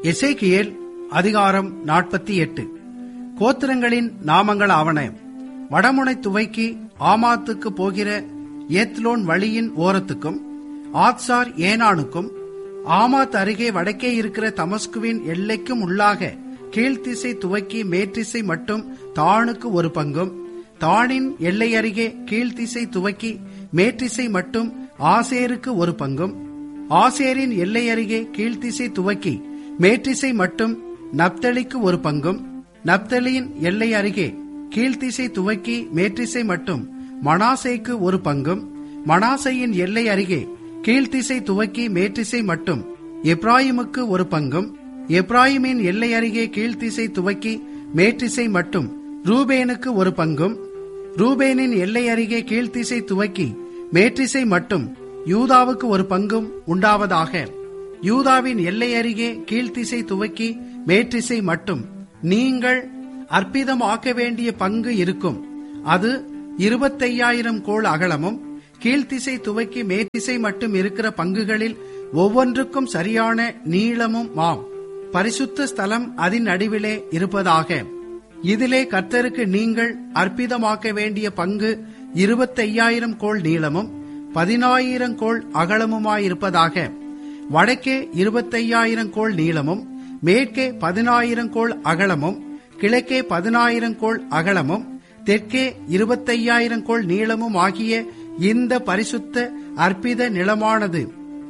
எசேக்கியேல் அதிகாரம் நாற்பத்தி எட்டு கோத்திரங்களின் நாமங்கள் ஆவன வடமுனை துவைக்கி ஆமாத்துக்கு போகிற ஏத்லோன் வழியின் ஓரத்துக்கும் ஆத்சார் ஏனானுக்கும் ஆமாத் அருகே வடக்கே இருக்கிற தமஸ்குவின் எல்லைக்கும் உள்ளாக கீழ்த்திசை துவக்கி மேற்றிசை மட்டும் தாணுக்கு ஒரு பங்கும் தாணின் எல்லை அருகே கீழ்த்திசை துவக்கி மேற்றிசை மட்டும் ஆசேருக்கு ஒரு பங்கும் ஆசேரின் எல்லை அருகே கீழ்த்திசை துவக்கி மேற்றிசை மட்டும் நப்தலிக்கு ஒரு பங்கும் நப்தலியின் எல்லை அருகே கீழ்த்திசை துவக்கி மேற்றிசை மட்டும் மனாசேக்கு ஒரு பங்கும் மனாசையின் எல்லை அருகே கீழ்த்திசை துவக்கி மேற்றிசை மட்டும் எப்ராயிமுக்கு ஒரு பங்கும் எப்ராயிமின் எல்லை அருகே கீழ்த்திசை துவக்கி மேற்றிசை மட்டும் ரூபேனுக்கு ஒரு பங்கும் ரூபேனின் எல்லை அருகே கீழ்த்திசை துவக்கி மேற்றிசை மட்டும் யூதாவுக்கு ஒரு பங்கும் உண்டாவதாக யூதாவின் எல்லை அருகே கீழ்த்திசை துவக்கி மேற்றிசை மட்டும் நீங்கள் அற்புதம் ஆக்க வேண்டிய பங்கு இருக்கும் அது இருபத்தையாயிரம் கோள் அகலமும் கீழ்த்திசை துவக்கி மேற்றிசை மட்டும் இருக்கிற பங்குகளில் ஒவ்வொன்றுக்கும் சரியான நீளமும் மாம் பரிசுத்த ஸ்தலம் அதன் நடுவிலே இருப்பதாக இதிலே கர்த்தருக்கு நீங்கள் அற்புதமாக்க வேண்டிய பங்கு இருபத்தையாயிரம் கோள் நீளமும் பதினாயிரம் கோள் அகலமுமாயிருப்பதாக வடக்கே இருபத்தையாயிரம் கோள் நீளமும் மேற்கே பதினாயிரம் கோள் அகலமும் கிழக்கே பதினாயிரம் கோள் அகலமும் தெற்கே இருபத்தையாயிரம் கோள் நீளமும் ஆகிய இந்த பரிசுத்த அற்பித நிலமானது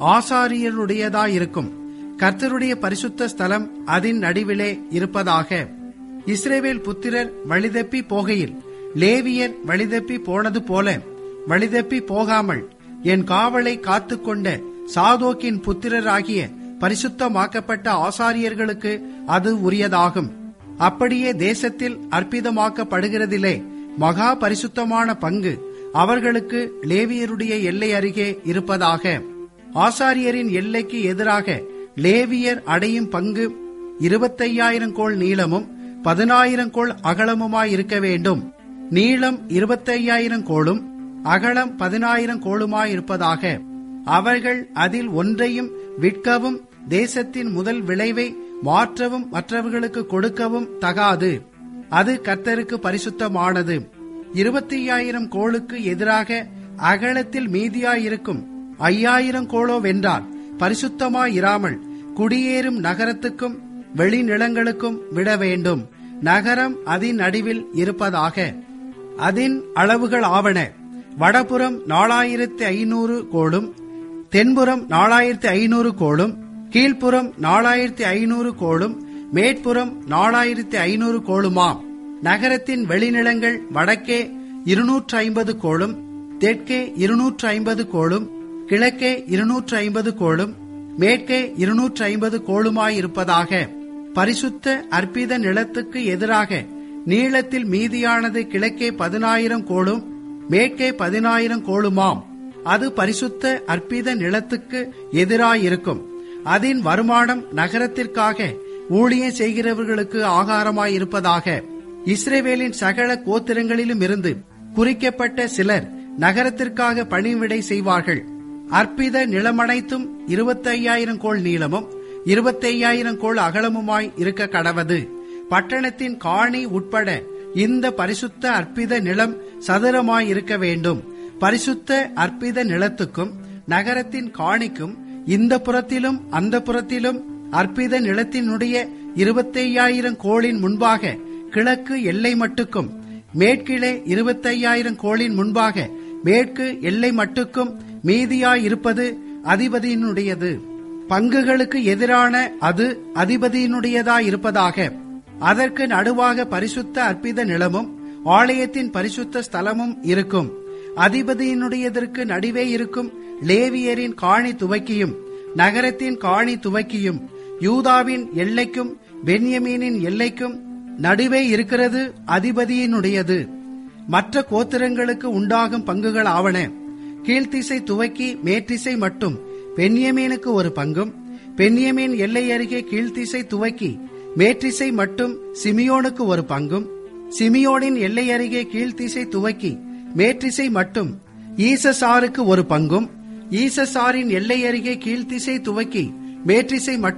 ஆசாரியருடையதாயிருக்கும் கர்த்தருடைய பரிசுத்த ஸ்தலம் அதன் நடுவிலே இருப்பதாக இஸ்ரேவேல் புத்திரர் வழிதப்பி போகையில் லேவியர் வழிதப்பி போனது போல வழிதப்பி போகாமல் என் காவலை காத்துக்கொண்ட சாதோக்கின் புத்திரராகிய பரிசுத்தமாக்கப்பட்ட ஆசாரியர்களுக்கு அது உரியதாகும் அப்படியே தேசத்தில் அற்புதமாக்கப்படுகிறதிலே மகா பரிசுத்தமான பங்கு அவர்களுக்கு லேவியருடைய எல்லை அருகே இருப்பதாக ஆசாரியரின் எல்லைக்கு எதிராக லேவியர் அடையும் பங்கு இருபத்தையாயிரம் கோள் நீளமும் பதினாயிரம் கோள் அகலமுமாயிருக்க வேண்டும் நீளம் இருபத்தையாயிரம் கோளும் அகலம் பதினாயிரம் கோளுமாயிருப்பதாக அவர்கள் அதில் ஒன்றையும் விற்கவும் தேசத்தின் முதல் விளைவை மாற்றவும் மற்றவர்களுக்கு கொடுக்கவும் தகாது அது கர்த்தருக்கு பரிசுத்தமானது இருபத்தி ஐயாயிரம் கோளுக்கு எதிராக அகலத்தில் மீதியாயிருக்கும் ஐயாயிரம் கோளோ வென்றால் பரிசுத்தமாயிராமல் குடியேறும் நகரத்துக்கும் வெளிநிலங்களுக்கும் விட வேண்டும் நகரம் அதன் நடுவில் இருப்பதாக அதன் அளவுகள் ஆவன வடபுறம் நாலாயிரத்தி ஐநூறு கோளும் தென்புறம் நாலாயிரத்தி ஐநூறு கோளும் கீழ்ப்புறம் நாலாயிரத்தி ஐநூறு கோளும் மேற்புறம் நாலாயிரத்தி ஐநூறு கோளுமாம் நகரத்தின் வெளிநிலங்கள் வடக்கே இருநூற்று ஐம்பது கோளும் தெற்கே இருநூற்று ஐம்பது கோளும் கிழக்கே இருநூற்று ஐம்பது கோளும் மேற்கே இருநூற்று ஐம்பது கோளுமாயிருப்பதாக பரிசுத்த அற்பித நிலத்துக்கு எதிராக நீளத்தில் மீதியானது கிழக்கே பதினாயிரம் கோளும் மேற்கே பதினாயிரம் கோளுமாம் அது பரிசுத்த அற்பித நிலத்துக்கு எதிராயிருக்கும் அதன் வருமானம் நகரத்திற்காக ஊழியம் செய்கிறவர்களுக்கு ஆகாரமாயிருப்பதாக இஸ்ரேவேலின் சகல கோத்திரங்களிலும் இருந்து குறிக்கப்பட்ட சிலர் நகரத்திற்காக பணிவிடை செய்வார்கள் அற்பித நிலமனைத்தும் இருபத்தையாயிரம் கோள் நீளமும் இருபத்தையாயிரம் கோள் அகலமுமாய் இருக்க கடவது பட்டணத்தின் காணி உட்பட இந்த பரிசுத்த அற்பித நிலம் சதுரமாய் இருக்க வேண்டும் பரிசுத்த அற்பித நிலத்துக்கும் நகரத்தின் காணிக்கும் இந்த புறத்திலும் அந்த புறத்திலும் அற்பித நிலத்தினுடைய இருபத்தையாயிரம் கோளின் முன்பாக கிழக்கு எல்லை மட்டுக்கும் மேற்கிலே இருபத்தையாயிரம் கோளின் முன்பாக மேற்கு எல்லை மட்டுக்கும் மீதியாயிருப்பது அதிபதியினுடையது பங்குகளுக்கு எதிரான அது அதிபதியினுடையதாயிருப்பதாக அதற்கு நடுவாக பரிசுத்த அற்பித நிலமும் ஆலயத்தின் பரிசுத்த ஸ்தலமும் இருக்கும் அதிபதியினுடையதற்கு நடுவே இருக்கும் லேவியரின் காணி துவக்கியும் நகரத்தின் காணி துவக்கியும் யூதாவின் எல்லைக்கும் பென்யமீனின் எல்லைக்கும் நடுவே இருக்கிறது அதிபதியினுடையது மற்ற கோத்திரங்களுக்கு உண்டாகும் பங்குகள் ஆவன கீழ்த்திசை துவக்கி மேற்றிசை மட்டும் பென்யமீனுக்கு ஒரு பங்கும் பென்யமீன் எல்லை அருகே கீழ்த்திசை துவக்கி மேற்றிசை மட்டும் சிமியோனுக்கு ஒரு பங்கும் சிமியோனின் எல்லை அருகே கீழ்த்திசை துவக்கி மேற்றிசை மட்டும் ஈசசாருக்கு ஒரு பங்கும் ஈசசாரின் எல்லை அருகே கீழ்த்திசை துவக்கி மேற்றிசை மட்டும்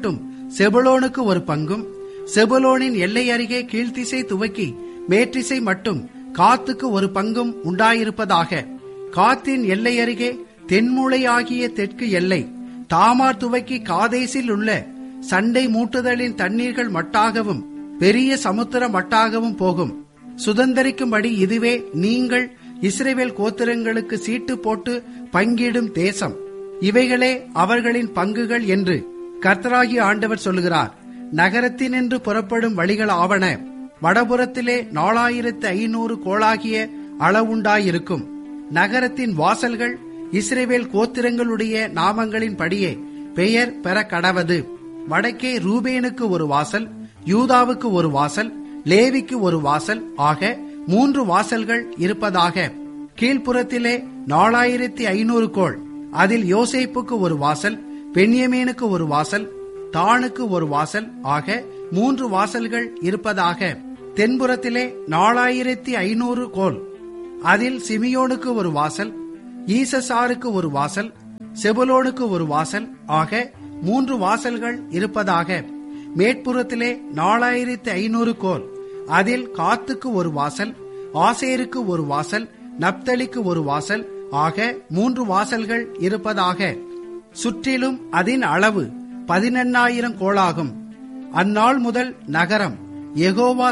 செபுலோனுக்கு ஒரு பங்கும் செபுலோனின் எல்லை அருகே கீழ்த்திசை துவக்கி மேற்றிசை மட்டும் காத்துக்கு ஒரு பங்கும் உண்டாயிருப்பதாக காத்தின் எல்லை அருகே தென்மூலை ஆகிய தெற்கு எல்லை தாமார் துவக்கி காதேசில் உள்ள சண்டை மூட்டுதலின் தண்ணீர்கள் மட்டாகவும் பெரிய சமுத்திர மட்டாகவும் போகும் சுதந்திரிக்கும்படி இதுவே நீங்கள் இஸ்ரேவேல் கோத்திரங்களுக்கு சீட்டு போட்டு பங்கிடும் தேசம் இவைகளே அவர்களின் பங்குகள் என்று கர்த்தராகிய ஆண்டவர் சொல்லுகிறார் நகரத்தினின்று புறப்படும் வழிகள் ஆவன வடபுறத்திலே நாலாயிரத்து ஐநூறு கோளாகிய அளவுண்டாயிருக்கும் நகரத்தின் வாசல்கள் இஸ்ரேவேல் கோத்திரங்களுடைய நாமங்களின் படியே பெயர் பெற கடவது வடக்கே ரூபேனுக்கு ஒரு வாசல் யூதாவுக்கு ஒரு வாசல் லேவிக்கு ஒரு வாசல் ஆக மூன்று வாசல்கள் இருப்பதாக கீழ்ப்புறத்திலே நாலாயிரத்தி ஐநூறு கோள் அதில் யோசேப்புக்கு ஒரு வாசல் பென்யமீனுக்கு ஒரு வாசல் தானுக்கு ஒரு வாசல் ஆக மூன்று வாசல்கள் இருப்பதாக தென்புறத்திலே நாலாயிரத்தி ஐநூறு கோல் அதில் சிமியோனுக்கு ஒரு வாசல் ஈசசாருக்கு ஒரு வாசல் செபுலோனுக்கு ஒரு வாசல் ஆக மூன்று வாசல்கள் இருப்பதாக மேற்புறத்திலே நாலாயிரத்தி ஐநூறு கோல் அதில் காத்துக்கு ஒரு வாசல் ஆசேருக்கு ஒரு வாசல் நப்தலிக்கு ஒரு வாசல் ஆக மூன்று வாசல்கள் இருப்பதாக சுற்றிலும் அதன் அளவு பதினெண்ணாயிரம் கோளாகும் அந்நாள் முதல் நகரம் எகோவா